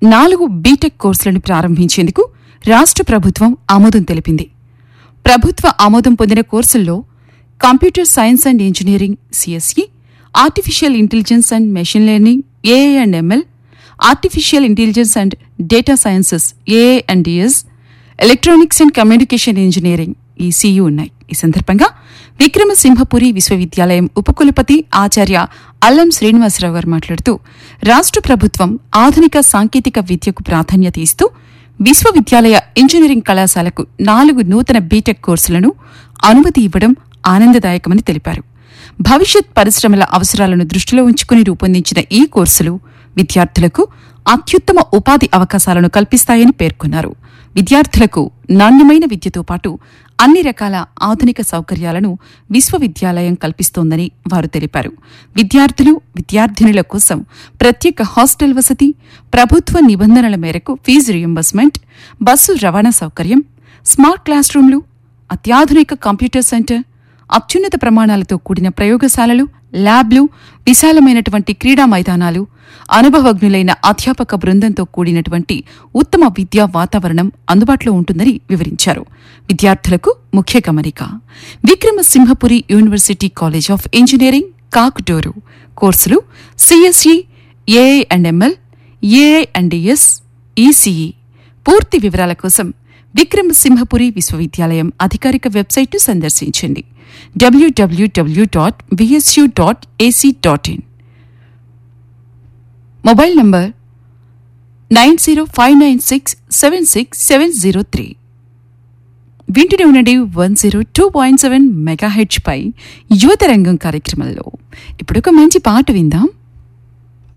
నాలుగు బీటెక్ కోర్సులను ప్రారంభించేందుకు రాష్ట్ర ప్రభుత్వం ఆమోదం తెలిపింది ప్రభుత్వ ఆమోదం పొందిన కోర్సుల్లో computer science and engineering CSE artificial intelligence and machine learning AI and ML artificial intelligence and data sciences AI and DS electronics and communication engineering ECE ఉన్నాయి ఈ సందర్భంగా విక్రమసింహపురి విశ్వవిద్యాలయం ఉపకులపతి ఆచార్య అల్లం శ్రీనివాసరావు గారు మాట్లాడుతూ రాష్ట్ర ప్రభుత్వం ఆధునిక సాంకేతిక విద్యకు ప్రాధాన్యత ఇస్తూ విశ్వవిద్యాలయ ఇంజనీరింగ్ కళాశాలకు నాలుగు నూతన బీటెక్ కోర్సులను అనుమతి ఇవ్వడం ఆనందదాయకమని తెలిపారు భవిష్యత్ పరిశ్రమల అవసరాలను దృష్టిలో ఉంచుకుని రూపొందించిన ఈ కోర్సులు విద్యార్థులకు అత్యుత్తమ ఉపాధి అవకాశాలను కల్పిస్తాయని పేర్కొన్నారు విద్యార్థులకు నాణ్యమైన విద్యతో పాటు అన్ని రకాల ఆధునిక సౌకర్యాలను విశ్వవిద్యాలయం కల్పిస్తోందని వారు తెలిపారు విద్యార్థులు విద్యార్థినుల కోసం ప్రత్యేక హాస్టల్ వసతి ప్రభుత్వ నిబంధనల మేరకు ఫీజు రియంబర్స్మెంట్ బస్సు రవాణా సౌకర్యం స్మార్ట్ క్లాస్ రూమ్లు అత్యాధునిక కంప్యూటర్ సెంటర్ అత్యున్నత ప్రమాణాలతో కూడిన ప్రయోగశాలలు ల్యాబ్లు విశాలమైనటువంటి క్రీడా మైదానాలు అనుభవజ్ఞులైన అధ్యాపక బృందంతో కూడినటువంటి ఉత్తమ విద్యా వాతావరణం అందుబాటులో ఉంటుందని వివరించారు విద్యార్థులకు ముఖ్య గమనిక Vikramasimhapuri university college of engineering Kakutur కోర్సులు CSE AI and ML AI and DS ECE పూర్తి వివరాల కోసం విక్రమసింహపురి విశ్వవిద్యాలయం అధికారిక వెబ్సైట్ను సందర్శించండి W W W dot VSU dot AC dot in mobile number nine zero five nine six seven six seven zero three వింటూనే ఉండండి one zero two point seven మెగా హెచ్ పై యువత రంగం కార్యక్రమంలో ఇప్పుడు ఒక మంచి పాట విందాం